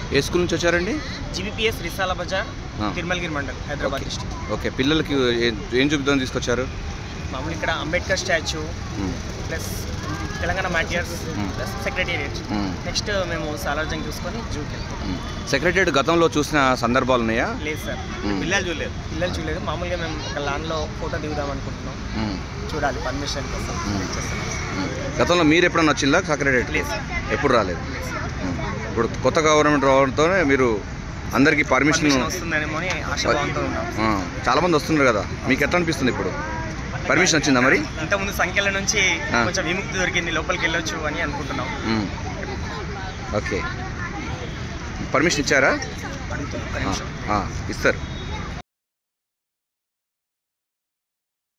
ఏ school నుంచి వచ్చారండి Gbps Risala Bazar ఆ. తిరుమలగిరి మండల్ హైదరాబాద్ డిస్ట్రిక్ట్ ఓకే పిల్లలకి ఏ- ఏం చూపిద్దామని తీసుకొచ్చారు మామూలు ఇక్కడ అంబేద్కర్ స్టాచ్యూ మ్మ్. ప్లస్ తెలంగాణ మ్యాటియర్స్ మ్మ్. ప్లస్ సెక్రటేరియట్ మ్మ్. నెక్స్ట్ మేము సాలార్జంగ్ చూసుకొని జూకి వెళ్తాం మ్మ్. సెక్రటరియట్ గతంలో చూసిన సందర్భాలు ఉన్నాయా లేదు సార్ మ్మ్. పిల్లలు చూడలేదు పిల్లలు చూడలేదు మామూలుగా మేము ఒక లాన్లో ఫోటో దిగుదాం అనుకుంటున్నాం మ్మ్. చూడాలి పర్మిషన్ కోసం మ్మ్. వెయిట్ చేస్తున్నాం. మ్మ్. గతంలో మీరు ఎప్పుడన్నా వచ్చిందా సెక్రటరియట్ లేదు సార్ ఎప్పుడు రాలేదు లేదు సార్. మ్మ్. ఇప్పుడు కొత్త గవర్నమెంట్ రావడంతోనే మీరు అందరికీ పర్మిషన్ పర్మిషన్ వస్తుందేమో అని ఆశాభావంతో ఉన్నాం చాలామంది వస్తున్నారు కదా మీకు ఎట్లా అనిపిస్తుంది ఇప్పుడు పర్మిషన్ వచ్చిందా మరి ఇంతకుముందు సంఖ్యల నుంచి ఆ. కొంచెం విముక్తి దొరికింది లోపలికి వెళ్ళొచ్చు అని అనుకుంటున్నాం మ్మ్. ఓకే పర్మిషన్ ఇచ్చారా అడుగుతున్నాం ఒక్క ఆ, నిమిషం ఆ, ఇస్తారు